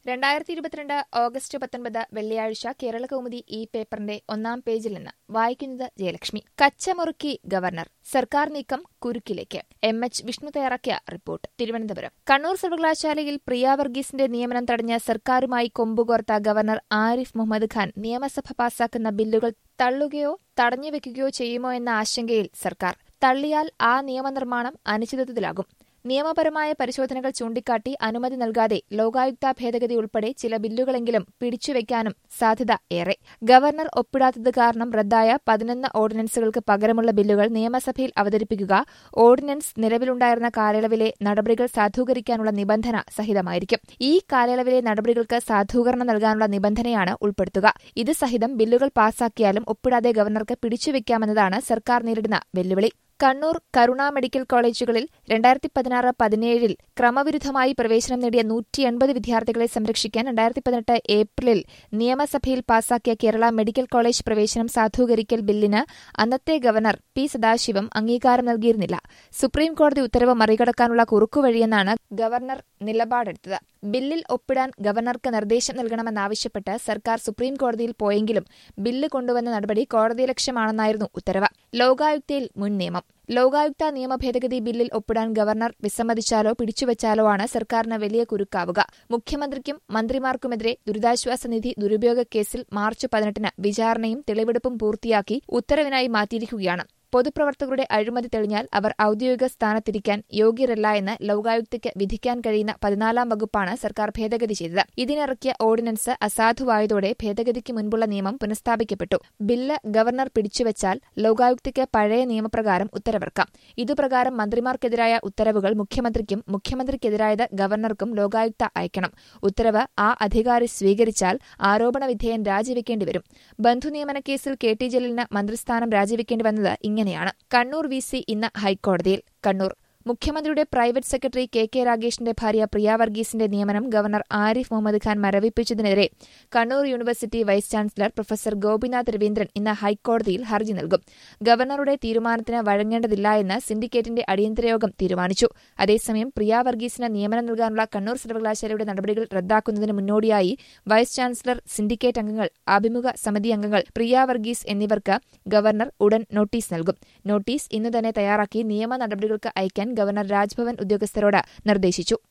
രണ്ടായിരത്തി ഇരുപത്തിരണ്ട് ഓഗസ്റ്റ് പത്തൊൻപത് വെള്ളിയാഴ്ച കേരളകൗമുദി ഈ പേപ്പറിന്റെ ഒന്നാം പേജിൽ നിന്ന് വായിക്കുന്നത് ജയലക്ഷ്മി കച്ചമുറുക്കി ഗവർണർ സർക്കാർ നീക്കം കുരുക്കിലേക്ക് എം എച്ച് വിഷ്ണു തയ്യാറാക്കിയ റിപ്പോർട്ട് തിരുവനന്തപുരം കണ്ണൂർ സർവകലാശാലയിൽ പ്രിയ വർഗീസിന്റെ നിയമനം തടഞ്ഞ സർക്കാരുമായി കൊമ്പുകോർത്ത ഗവർണർ ആരിഫ് മുഹമ്മദ് ഖാൻ നിയമസഭ പാസാക്കുന്ന ബില്ലുകൾ തള്ളുകയോ തടഞ്ഞുവെക്കുകയോ ചെയ്യുമോ എന്ന ആശങ്കയിൽ സർക്കാർ തള്ളിയാൽ ആ നിയമനിർമ്മാണം അനിശ്ചിതത്വത്തിലാകും നിയമപരമായ പരിശോധനകൾ ചൂണ്ടിക്കാട്ടി അനുമതി നൽകാതെ ലോകായുക്ത ഭേദഗതി ഉൾപ്പെടെ ചില ബില്ലുകളെങ്കിലും പിടിച്ചുവെക്കാനും സാധ്യത ഏറെ ഗവർണർ ഒപ്പിടാത്തത് കാരണം റദ്ദായ പതിനൊന്ന് ഓർഡിനൻസുകൾക്ക് പകരമുള്ള ബില്ലുകൾ നിയമസഭയിൽ അവതരിപ്പിക്കുക ഓർഡിനൻസ് നിലവിലുണ്ടായിരുന്ന കാലയളവിലെ നടപടികൾ സാധൂകരിക്കാനുള്ള നിബന്ധന സഹിതമായിരിക്കും ഈ കാലയളവിലെ നടപടികൾക്ക് സാധൂകരണം നൽകാനുള്ള നിബന്ധനയാണ് ഉൾപ്പെടുത്തുക ഇത് സഹിതം ബില്ലുകൾ പാസാക്കിയാലും ഒപ്പിടാതെ ഗവർണർക്ക് പിടിച്ചുവെക്കാമെന്നതാണ് സർക്കാർ നേരിടുന്ന വെല്ലുവിളി കണ്ണൂർ കരുണ മെഡിക്കൽ കോളേജുകളിൽ രണ്ടായിരത്തി പതിനാറ് പതിനേഴിൽ ക്രമവിരുദ്ധമായി പ്രവേശനം നേടിയ നൂറ്റി എൺപത് വിദ്യാർത്ഥികളെ സംരക്ഷിക്കാൻ രണ്ടായിരത്തി പതിനെട്ട് ഏപ്രിലിൽ നിയമസഭയിൽ പാസാക്കിയ കേരള മെഡിക്കൽ കോളേജ് പ്രവേശനം സാധൂകരിക്കൽ ബില്ലിന് അന്നത്തെ ഗവർണർ പി സദാശിവം അംഗീകാരം നൽകിയിരുന്നില്ല സുപ്രീം കോടതി ഉത്തരവ് മറികടക്കാനുള്ള കുറുക്കുവഴിയെന്നാണ് ഗവർണർ നിലപാടെടുത്തത് ബില്ലിൽ ഒപ്പിടാൻ ഗവർണർക്ക് നിർദ്ദേശം നൽകണമെന്നാവശ്യപ്പെട്ട് സർക്കാർ സുപ്രീം കോടതിയിൽ പോയെങ്കിലും ബില്ല് കൊണ്ടുവന്ന നടപടി കോടതിയലക്ഷ്യമാണെന്നായിരുന്നു ഉത്തരവ് ലോകായുക്തയിൽ മുൻ നിയമം ലോകായുക്ത നിയമ ഭേദഗതി ബില്ലിൽ ഒപ്പിടാൻ ഗവർണർ വിസമ്മതിച്ചാലോ പിടിച്ചുവച്ചാലോ ആണ് സർക്കാരിന് വലിയ കുരുക്കാവുക മുഖ്യമന്ത്രിക്കും മന്ത്രിമാർക്കുമെതിരെ ദുരിതാശ്വാസ നിധി ദുരുപയോഗ കേസിൽ മാർച്ച് പതിനെട്ടിന് വിചാരണയും തെളിവെടുപ്പും പൂർത്തിയാക്കി ഉത്തരവിനായി മാറ്റിയിരിക്കുകയാണ് പൊതുപ്രവർത്തകരുടെ അഴിമതി തെളിഞ്ഞാൽ അവർ ഔദ്യോഗിക സ്ഥാനത്തിരിക്കാൻ യോഗ്യരല്ല എന്ന് ലോകായുക്തയ്ക്ക് വിധിക്കാൻ കഴിയുന്ന പതിനാലാം വകുപ്പാണ് സർക്കാർ ഭേദഗതി ചെയ്തത് ഇതിനിറക്കിയ ഓർഡിനൻസ് അസാധുവായതോടെ ഭേദഗതിക്ക് മുൻപുള്ള നിയമം പുനഃസ്ഥാപിക്കപ്പെട്ടു ബില്ല് ഗവർണർ പിടിച്ചുവച്ചാൽ ലോകായുക്തയ്ക്ക് പഴയ നിയമപ്രകാരം ഉത്തരവിറക്കാം ഇതുപ്രകാരം മന്ത്രിമാർക്കെതിരായ ഉത്തരവുകൾ മുഖ്യമന്ത്രിക്കും മുഖ്യമന്ത്രിക്കെതിരായത് ഗവർണർക്കും ലോകായുക്ത അയക്കണം ഉത്തരവ് ആ അധികാരി സ്വീകരിച്ചാൽ ആരോപണ വിധേയൻ രാജിവെക്കേണ്ടിവരും ബന്ധുനിയമന കേസിൽ കെ ടി ജലീലിന് മന്ത്രിസ്ഥാനം രാജിവെക്കേണ്ടി വന്നത് ഇങ്ങനെയാണ് കണ്ണൂർ വി സി ഇന്ന് ഹൈക്കോടതിയിൽ കണ്ണൂർ മുഖ്യമന്ത്രിയുടെ പ്രൈവറ്റ് സെക്രട്ടറി കെ കെ രാഗേഷിന്റെ ഭാര്യ പ്രിയ വർഗീസിന്റെ നിയമനം ഗവർണർ ആരിഫ് മുഹമ്മദ് ഖാൻ മരവിപ്പിച്ചതിനെതിരെ Kannur university vice chancellor professor Gopinath Raveendran ഇന്ന് ഹൈക്കോടതിയിൽ ഹർജി നൽകും ഗവർണറുടെ തീരുമാനത്തിന് വഴങ്ങേണ്ടതില്ല എന്ന് സിൻഡിക്കേറ്റിന്റെ അടിയന്തര യോഗം തീരുമാനിച്ചു അതേസമയം പ്രിയ വർഗീസിന് നിയമനം നൽകാനുള്ള കണ്ണൂർ സർവകലാശാലയുടെ നടപടികൾ റദ്ദാക്കുന്നതിന് മുന്നോടിയായി വൈസ് ചാൻസലർ സിൻഡിക്കേറ്റ് അംഗങ്ങൾ അഭിമുഖ സമിതി അംഗങ്ങൾ പ്രിയ വർഗീസ് എന്നിവർക്ക് ഗവർണർ ഉടൻ നോട്ടീസ് നൽകും നോട്ടീസ് ഇന്നു തന്നെ തയ്യാറാക്കി നിയമ നടപടികൾക്ക് അയക്കാൻ ഗവർണർ രാജ്ഭവൻ ഉദ്യോഗസ്ഥരോട് നിർദ്ദേശിച്ചു